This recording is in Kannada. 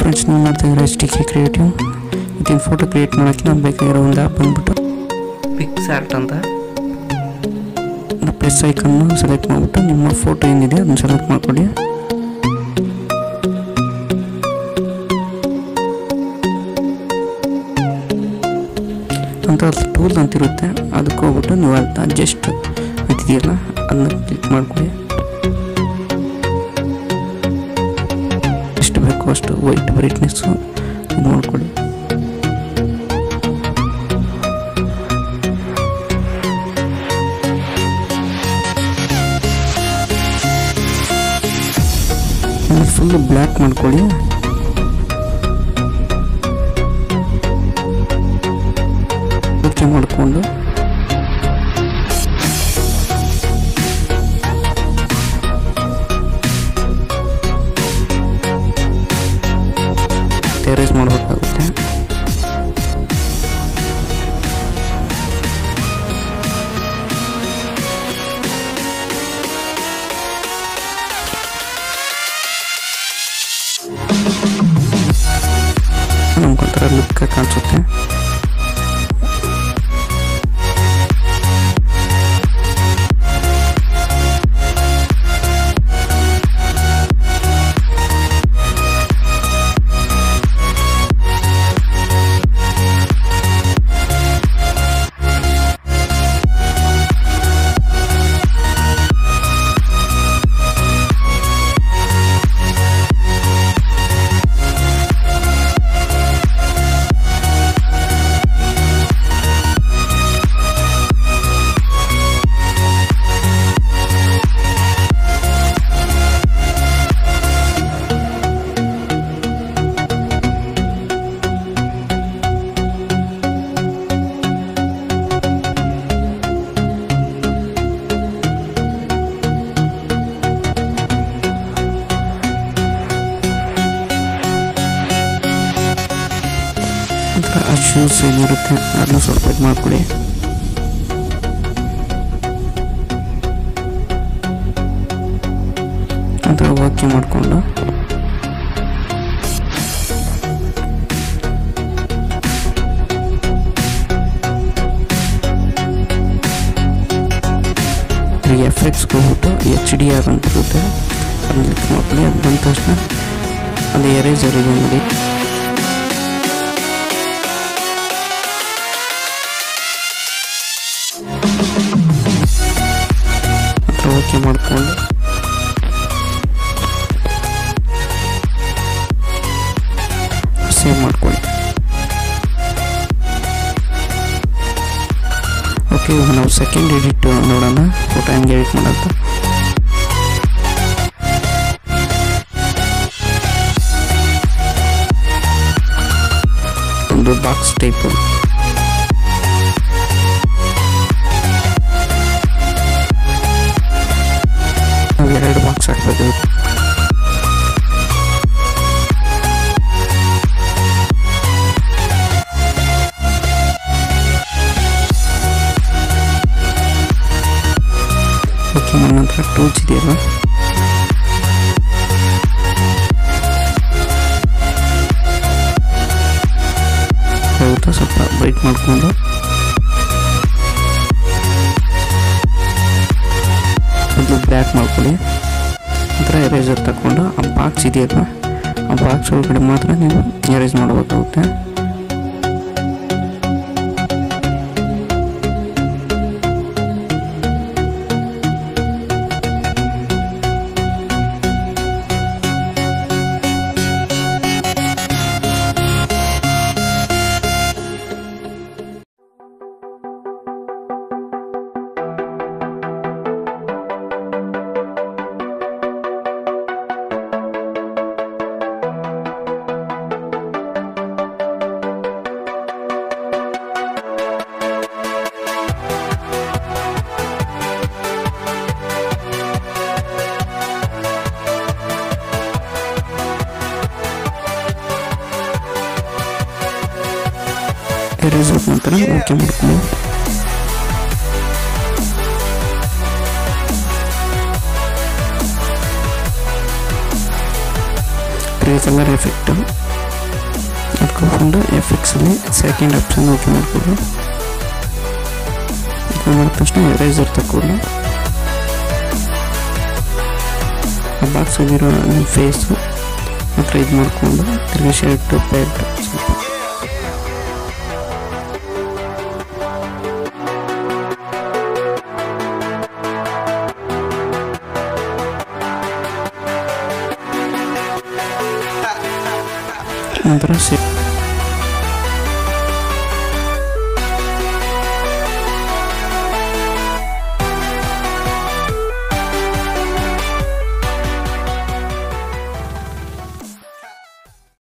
ಫ್ರೆಂಡ್ಸ್ ನೀವು ಮಾಡ್ತಾ ಇದ್ದಾರೆ ಎಚ್ ಡಿ ಕೆ ಕ್ರಿಯೇಟಿವ್ ಇದನ್ನು ಫೋಟೋ ಕ್ರಿಯೇಟ್ ಮಾಡೋಕ್ಕೆ ನಾನು ಬೇಕಾಗಿರೋ ಒಂದು ಆ್ಯಪ್ ಬಂದ್ಬಿಟ್ಟು ಪಿಕ್ಸ್ ಆರ್ಟ್ ಅಂತ ಪ್ಲಸ್ ಐಕನ್ನು ಸೆಲೆಕ್ಟ್ ಮಾಡಿಬಿಟ್ಟು ನಿಮ್ಮ ಫೋಟೋ ಏನಿದೆ ಅದನ್ನು ಸೆಲೆಕ್ಟ್ ಮಾಡ್ಕೊಳ್ಳಿ ಅಂತ ಟೂಲ್ ಅಂತಿರುತ್ತೆ ಅದಕ್ಕೆ ಹೋಗ್ಬಿಟ್ಟು ನೀವು ಅದು ಅಡ್ಜಸ್ಟ್ ಇದೆಯಲ್ಲ ಅದನ್ನ ಕ್ಲಿಕ್ ಮಾಡ್ಕೊಳ್ಳಿ ಎಷ್ಟು ಬೇಕೋ ಅಷ್ಟು ವೈಟ್ ಬ್ರೈಟ್ನೆಸ್ಸು ಇದು ಮಾಡ್ಕೊಳ್ಳಿ ಫುಲ್ ಬ್ಲ್ಯಾಕ್ ಮಾಡ್ಕೊಳ್ಳಿ ಓಕೆ ಮಾಡಿಕೊಂಡು ಟೆರೇಸ್ ಮಾಡಬೇಕಾಗುತ್ತೆ ನಮ್ಗೊಂಥರ ಲುಕ್ ಕಾಣಿಸುತ್ತೆ ಒಂಥರ ಆ ಶೂಸ್ ಏನಿರುತ್ತೆ ಅದನ್ನ ಸ್ವಲ್ಪ ಇದು ಮಾಡ್ಕೊಳ್ಳಿ ಒಂಥರ ವಾಕ್ಯ ಮಾಡಿಕೊಂಡು ಎಫೆಕ್ಟ್ಸ್ಗೆ ಹೋಗ್ಬಿಟ್ಟು ಎಚ್ ಡಿ ಆರ್ ಅಂತ ಇರುತ್ತೆ ಅದನ್ನ ಕ್ಲಿಕ್ ಮಾಡ್ಕೊಳ್ಳಿ ಅದು ಬಂದ ತಕ್ಷಣ ಅದು ಎರೇಸರ್ ಇದೆ ನೋಡಿ ಹತ್ರ ಓಕೆ ಮಾಡಿಕೊಂಡು ಸೇವ್ ಮಾಡ್ಕೊಳ್ಳಿ ಓಕೆ ಇವಾಗ ನಾವು ಸೆಕೆಂಡ್ ಎಡಿಟ್ ನೋಡೋಣ ಫೋಟೋ ಹೆಂಗೆ ಎಡಿಟ್ ಮಾಡೋದು ಒಂದು ಬಾಕ್ಸ್ ಟೈಪು ನಾವು ಎರಡು ಬಾಕ್ಸ್ ಹಾಕ್ಬೇಕು ಓಕೆ ನನ್ನ ಹತ್ರ ಟೂಲ್ಸ್ ಇದೆಯಲ್ಲ ಹೋಗುತ್ತಾ ಸ್ವಲ್ಪ ಬ್ರೈಟ್ ಮಾಡಿಕೊಂಡು ಮೊದಲು ಬ್ಲ್ಯಾಕ್ ಮಾಡ್ಕೊಳ್ಳಿ ನಂತರ ಎರೇಸರ್ ತಗೊಂಡು ಆ ಬಾಕ್ಸ್ ಇದೆಯಲ್ಲ ಆ ಬಾಕ್ಸ್ ಒಳಗಡೆ ಮಾತ್ರ ನೀವು ಎರೇಸ್ ಮಾಡಬೇಕಾಗುತ್ತೆ ಎರೇಸರ್ ನಂತರ ಓಕೆ ಮಾಡ್ಕೊಳ್ಳಿ ಗ್ರೇ ಕಲರ್ ಎಫೆಕ್ಟು ಮಾಡ್ಕೊಂಡು ಎಫ್ ಎಕ್ಸಲ್ಲಿ ಸೆಕೆಂಡ್ ಆಪ್ಷನ್ ಓಕೆ ಮಾಡ್ಕೊಳ್ಳಿ ಓಕೆ ಮಾಡಿದ ತಕ್ಷಣ ಎರೇಸರ್ ತಗೊಂಡು ಆ ಬಾಕ್ಸಲ್ಲಿರೋ ನಿಮ್ಮ ಫೇಸು ಮಾತ್ರ ಇದು ಮಾಡಿಕೊಂಡು ತಿರ್ಗಿ ಶರ್ಟು ಪ್ಯಾಂಟ್ ಸ್ವಲ್ಪ ನಂತರ ಸೆ